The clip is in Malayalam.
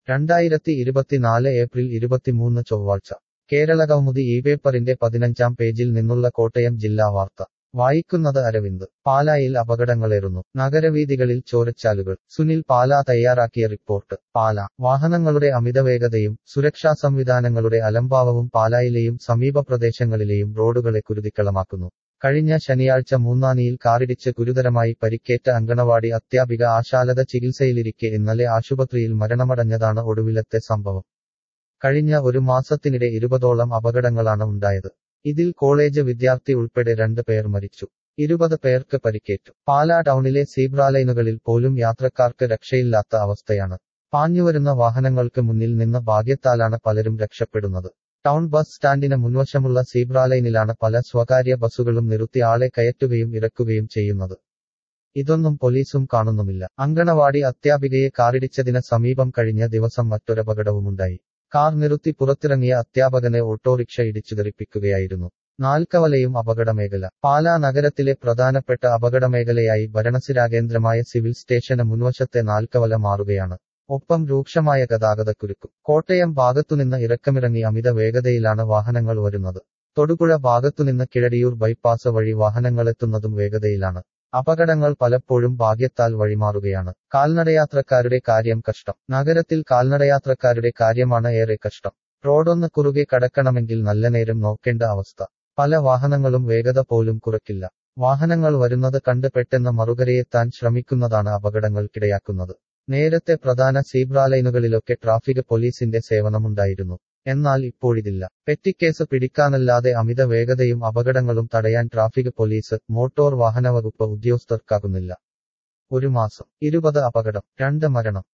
രണ്ടായിരത്തി ഇരുപത്തിനാല് ഏപ്രിൽ ഇരുപത്തിമൂന്ന് ചൊവ്വാഴ്ച കേരള കൗമുദി ഈ പേപ്പറിന്റെ പതിനഞ്ചാം പേജിൽ നിന്നുള്ള കോട്ടയം ജില്ലാ വാർത്ത വായിക്കുന്നത് അരവിന്ദ് പാലായിൽ അപകടങ്ങളേറുന്നു നഗരവീഥികളിൽ ചോരച്ചാലുകൾ സുനിൽ പാല തയ്യാറാക്കിയ റിപ്പോർട്ട് പാല വാഹനങ്ങളുടെ അമിതവേഗതയും സുരക്ഷാ സംവിധാനങ്ങളുടെ അലംഭാവവും പാലായിലെയും സമീപ പ്രദേശങ്ങളിലെയും റോഡുകളെ കുരുതിക്കളമാക്കുന്നു കഴിഞ്ഞ ശനിയാഴ്ച മൂന്നാനിയിൽ കാറിടിച്ച് ഗുരുതരമായി പരിക്കേറ്റ അങ്കണവാടി അധ്യാപിക ആശാലത ചികിത്സയിലിരിക്കെ ഇന്നലെ ആശുപത്രിയിൽ മരണമടഞ്ഞതാണ് ഒടുവിലത്തെ സംഭവം കഴിഞ്ഞ ഒരു മാസത്തിനിടെ ഇരുപതോളം അപകടങ്ങളാണ് ഉണ്ടായത് ഇതിൽ കോളേജ് വിദ്യാർത്ഥി ഉൾപ്പെടെ രണ്ട് പേർ മരിച്ചു ഇരുപത് പേർക്ക് പരിക്കേറ്റു പാലാ ടൗണിലെ സീബ്രാലൈനുകളിൽ പോലും യാത്രക്കാർക്ക് രക്ഷയില്ലാത്ത അവസ്ഥയാണ് പാഞ്ഞുവരുന്ന വാഹനങ്ങൾക്ക് മുന്നിൽ നിന്ന് ഭാഗ്യത്താലാണ് പലരും രക്ഷപ്പെടുന്നത് ടൗൺ ബസ് സ്റ്റാൻഡിന് മുൻവശമുള്ള സീബ്രാലൈനിലാണ് പല സ്വകാര്യ ബസ്സുകളും നിർത്തി ആളെ കയറ്റുകയും ഇറക്കുകയും ചെയ്യുന്നത് ഇതൊന്നും പോലീസും കാണുന്നുമില്ല അങ്കണവാടി അധ്യാപികയെ കാറിടിച്ചതിന് സമീപം കഴിഞ്ഞ ദിവസം മറ്റൊരപകടവുമുണ്ടായി കാർ നിർത്തി പുറത്തിറങ്ങിയ അധ്യാപകനെ ഓട്ടോറിക്ഷ ഇടിച്ചുതെറിപ്പിക്കുകയായിരുന്നു നാൽക്കവലയും അപകടമേഖല പാലാ നഗരത്തിലെ പ്രധാനപ്പെട്ട അപകടമേഖലയായി ഭരണസിരാകേന്ദ്രമായ സിവിൽ സ്റ്റേഷന് മുൻവശത്തെ നാൽക്കവല മാറുകയാണ് ഒപ്പം രൂക്ഷമായ ഗതാഗതക്കുരുക്കും കോട്ടയം ഭാഗത്തുനിന്ന് ഇറക്കമിറങ്ങി അമിത വേഗതയിലാണ് വാഹനങ്ങൾ വരുന്നത് തൊടുപുഴ ഭാഗത്തുനിന്ന് കിഴടിയൂർ ബൈപ്പാസ് വഴി വാഹനങ്ങളെത്തുന്നതും വേഗതയിലാണ് അപകടങ്ങൾ പലപ്പോഴും ഭാഗ്യത്താൽ വഴിമാറുകയാണ് കാൽനടയാത്രക്കാരുടെ കാര്യം കഷ്ടം നഗരത്തിൽ കാൽനടയാത്രക്കാരുടെ കാര്യമാണ് ഏറെ കഷ്ടം റോഡൊന്ന് കുറുകെ കടക്കണമെങ്കിൽ നല്ല നേരം നോക്കേണ്ട അവസ്ഥ പല വാഹനങ്ങളും വേഗത പോലും കുറയ്ക്കില്ല വാഹനങ്ങൾ വരുന്നത് കണ്ട് പെട്ടെന്ന് മറുകരയെത്താൻ ശ്രമിക്കുന്നതാണ് അപകടങ്ങൾക്കിടയാക്കുന്നത് നേരത്തെ പ്രധാന സീബ്രാലൈനുകളിലൊക്കെ ട്രാഫിക് പോലീസിന്റെ സേവനമുണ്ടായിരുന്നു എന്നാൽ ഇപ്പോഴിതില്ല പെറ്റിക്കേസ് പിടിക്കാനല്ലാതെ അമിത വേഗതയും അപകടങ്ങളും തടയാൻ ട്രാഫിക് പോലീസ് മോട്ടോർ വാഹനവകുപ്പ് ഉദ്യോഗസ്ഥർക്കാകുന്നില്ല ഒരു മാസം ഇരുപത് അപകടം രണ്ട് മരണം